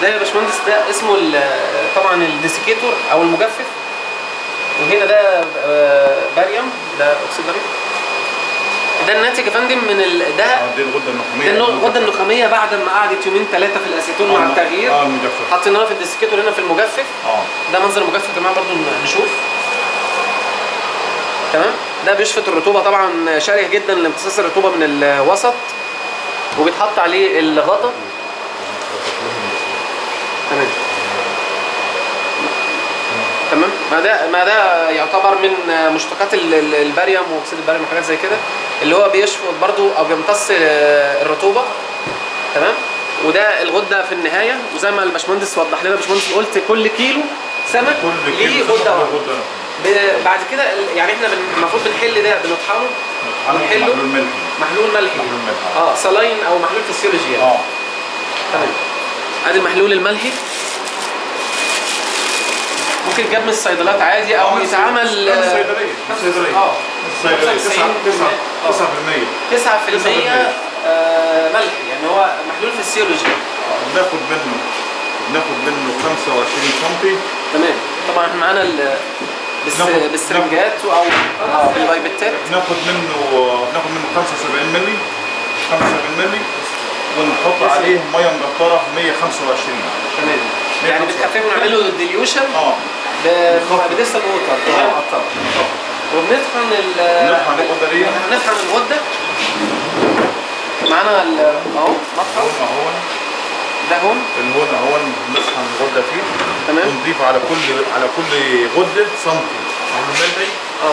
ده يا باشمهندس ده اسمه ال- طبعا الديسيكيتور او المجفف وهنا ده آه، باريوم ده اكسيد باريوم ده الناتج يا فندم من ال... ده اه دي الغده النخاميه ده النو- الغده النخاميه بعد ما قعدت يومين ثلاثه في الاسيتون مع آه، التغيير اه المجفف حطيناها في الديسيكيتور هنا في المجفف اه ده منظر المجفف يا جماعه برضو نشوف تمام ده بيشفط الرطوبه طبعا شره جدا لامتصاص الرطوبه من الوسط وبيتحط عليه الغطا تمام تمام ما ده ما ده يعتبر من مشتقات ال- ال- الباريوم واكسيد الباريوم وحاجات زي كده اللي هو بيشفط برضو او بيمتص آه، الرطوبه تمام وده الغده في النهايه وزي ما الباشمهندس وضح لنا الباشمهندس قلت كل كيلو سمك كل ليه كيلو غده سمك واحده له غده ب- بعد كده ال- يعني احنا بن- المفروض بنحل ده بنطحنه ونحله محلول ملحي محلول ملحي محلول ملحي. اه صلاين او محلول فسيولوجي يعني. اه تمام ادي المحلول الملحي ممكن يتجاب من الصيدلات عادي او آه، يتعمل لا، من الصيدليه من الصيدليه اه الصيدليه 9 آه. 9 9% 9% آه، ملح يعني هو محلول فسيولوجي بناخد منه بناخد منه 25 سم تمام طبعا احنا معانا ال- بس ناخد- بالسرنجات او اه بالبايبتات بناخد منه بناخد منه 75 مللي 75 مللي ونحط عليه ميه مقطره 125 تمام يعني بتخففه ونعمل له ديليوشن اه بنخفف. بديستال ووتر ميه مقطره وبنطحن ال نطحن الغدة دي. نطحن الغده معانا ال- اهو مطحن هون اهون ده هون الهون اهون نطحن الغده فيه تمام ونضيف على كل على كل غده سنتي من الملحي اه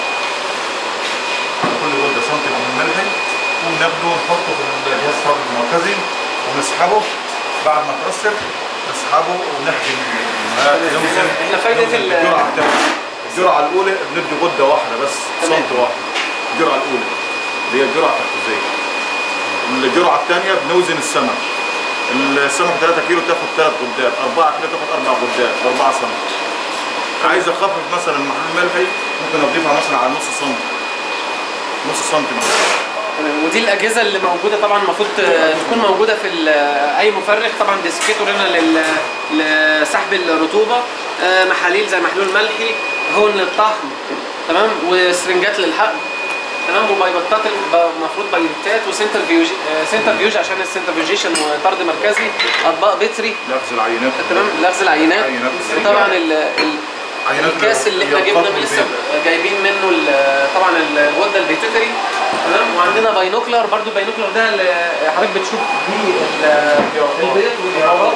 على كل غده سنتي من الملحي وناخده ونحطه في الجهاز الصرف المركزي ونسحبه بعد ما تأثر نسحبه ونحجم نوزن إحنا فايدة نوزن ال- الجرعه بتاعته الجرعه الاولى بندي غده واحده بس تمام. سنتي واحد الجرعه الاولى اللي هي الجرعه التحفيزيه الجرعه الثانيه بنوزن السمك السمك 3 كيلو تاخد 3 غدات 4 كيلو تاخد 4 غدات 4 سمك عايز اخفف مثلا محلول ملحي ممكن اضيفها مثلا على نص سم نص سنتي مثلا تمام ودي الاجهزه اللي موجوده طبعا المفروض ت- تكون موجوده في ال- اي مفرغ طبعا ديسكيتور هنا لل- لسحب الرطوبه آه، محاليل زي محلول ملحي هون للطحن تمام وسرنجات للحقن تمام وبايبطات ال- المفروض بايبتات وسنتر فيوج آه، سنتر فيوج عشان السنتر فيوجيشن وطرد مركزي اطباق بتري نفس العينات تمام لغز العينات عينات. وطبعا ال- ال- عينات الكاس اللي احنا اليقظات جبنا لسه والبيض. جايبين منه ال- طبعا الغده البيتوتري تمام وعندنا باينوكلر برضو الباينوكلر ده اللي حضرتك بتشوف بيه ال- البيض والإعرابات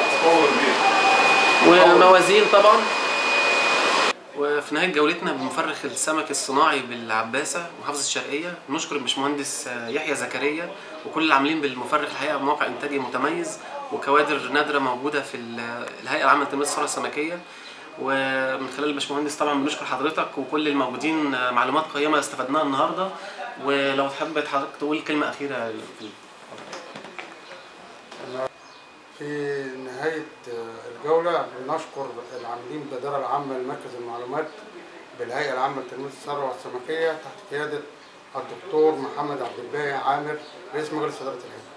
وموازين طبعا وفي نهايه جولتنا بمفرخ السمك الصناعي بالعباسه محافظه الشرقيه نشكر الباشمهندس يحيى زكريا وكل العاملين بالمفرخ الحقيقه موقع انتاجي متميز وكوادر نادره موجوده في ال- الهيئه العامه لتنميه الثروه السمكيه ومن خلال الباشمهندس طبعا بنشكر حضرتك وكل الموجودين معلومات قيمه استفدناها النهارده ولو تحب حضرتك تقول كلمه اخيره في في نهاية الجولة بنشكر العاملين بالإدارة العامة لمركز المعلومات بالهيئة العامة لتنمية الثروة السمكية تحت قيادة الدكتور محمد عبد الباقي عامر رئيس مجلس إدارة الهيئة.